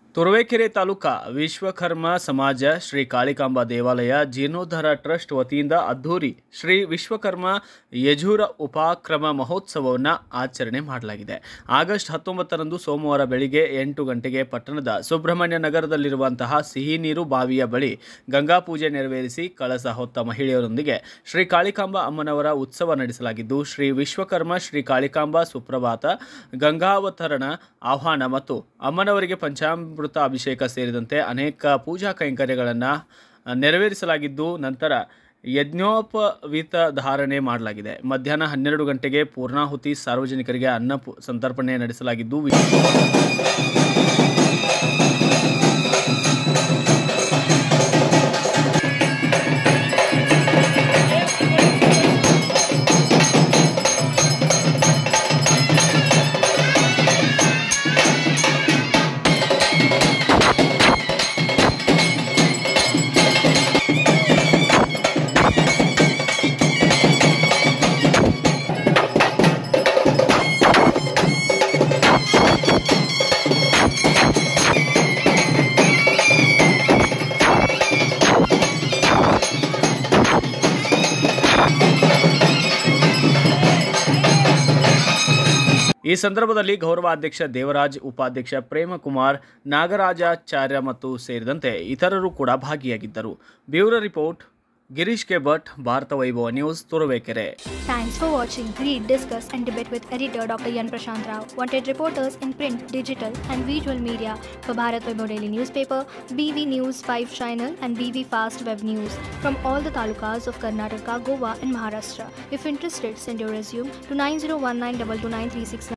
ತುರುವೇಕೆರೆ ತಾಲೂಕಾ ವಿಶ್ವಕರ್ಮ ಸಮಾಜ ಶ್ರೀ ಕಾಳಿಕಾಂಬಾ ದೇವಾಲಯ ಜೀರ್ಣೋದ್ಧಾರ ಟ್ರಸ್ಟ್ ವತಿಯಿಂದ ಅದ್ಧೂರಿ ಶ್ರೀ ವಿಶ್ವಕರ್ಮ ಯಜೂರ ಉಪಕ್ರಮ ಮಹೋತ್ಸವವನ್ನು ಆಚರಣೆ ಮಾಡಲಾಗಿದೆ ಆಗಸ್ಟ್ ಹತ್ತೊಂಬತ್ತರಂದು ಸೋಮವಾರ ಬೆಳಿಗ್ಗೆ ಎಂಟು ಗಂಟೆಗೆ ಪಟ್ಟಣದ ಸುಬ್ರಹ್ಮಣ್ಯ ನಗರದಲ್ಲಿರುವಂತಹ ಸಿಹಿ ನೀರು ಬಾವಿಯ ಬಳಿ ಗಂಗಾ ಪೂಜೆ ನೆರವೇರಿಸಿ ಕಳಸ ಹೊತ್ತ ಮಹಿಳೆಯರೊಂದಿಗೆ ಶ್ರೀ ಕಾಳಿಕಾಂಬಾ ಅಮ್ಮನವರ ಉತ್ಸವ ನಡೆಸಲಾಗಿದ್ದು ಶ್ರೀ ವಿಶ್ವಕರ್ಮ ಶ್ರೀ ಕಾಳಿಕಾಂಬಾ ಸುಪ್ರಭಾತ ಗಂಗಾವತರಣ ಆಹ್ವಾನ ಮತ್ತು ಅಮ್ಮನವರಿಗೆ ಪಂಚಾಮೃತ ಅಭಿಷೇಕ ಸೇರಿದಂತೆ ಅನೇಕ ಪೂಜಾ ಕೈಂಕರ್ಯಗಳನ್ನು ನೆರವೇರಿಸಲಾಗಿದ್ದು ನಂತರ ಯಜ್ಞೋಪವೀತ ಧಾರಣೆ ಮಾಡಲಾಗಿದೆ ಮಧ್ಯಾಹ್ನ ಹನ್ನೆರಡು ಗಂಟೆಗೆ ಪೂರ್ಣಾಹುತಿ ಸಾರ್ವಜನಿಕರಿಗೆ ಅನ್ನ ಪು- ಸಂತರ್ಪಣೆ ನಡೆಸಲಾಗಿದ್ದು ವಿ- ಈ ಸಂದರ್ಭದಲ್ಲಿ ಗೌರವಾಧ್ಯಕ್ಷ ದೇವರಾಜ್ ಉಪಾಧ್ಯಕ್ಷ ಪ್ರೇಮಕುಮಾರ್ ನಾಗರಾಜಾಚಾರ್ಯ ಮತ್ತು ಸೇರಿದಂತೆ ಇತರರು ಕೂಡ ಭಾಗಿಯಾಗಿದ್ದರು bureau report Girish K Bhat Bharata Vaibhava news Turuvekere Thanks for watching. Read, discuss, and debate with editor Dr. Yan Prashant Rao. Wanted reporters in print, digital, and visual media for Bharat Vaibhav Daily Newspaper, BV News 5 Channel, and BV Fast Web News from all the talukas of Karnataka, Goa, and Maharashtra. If interested, send your resume to 9019229369.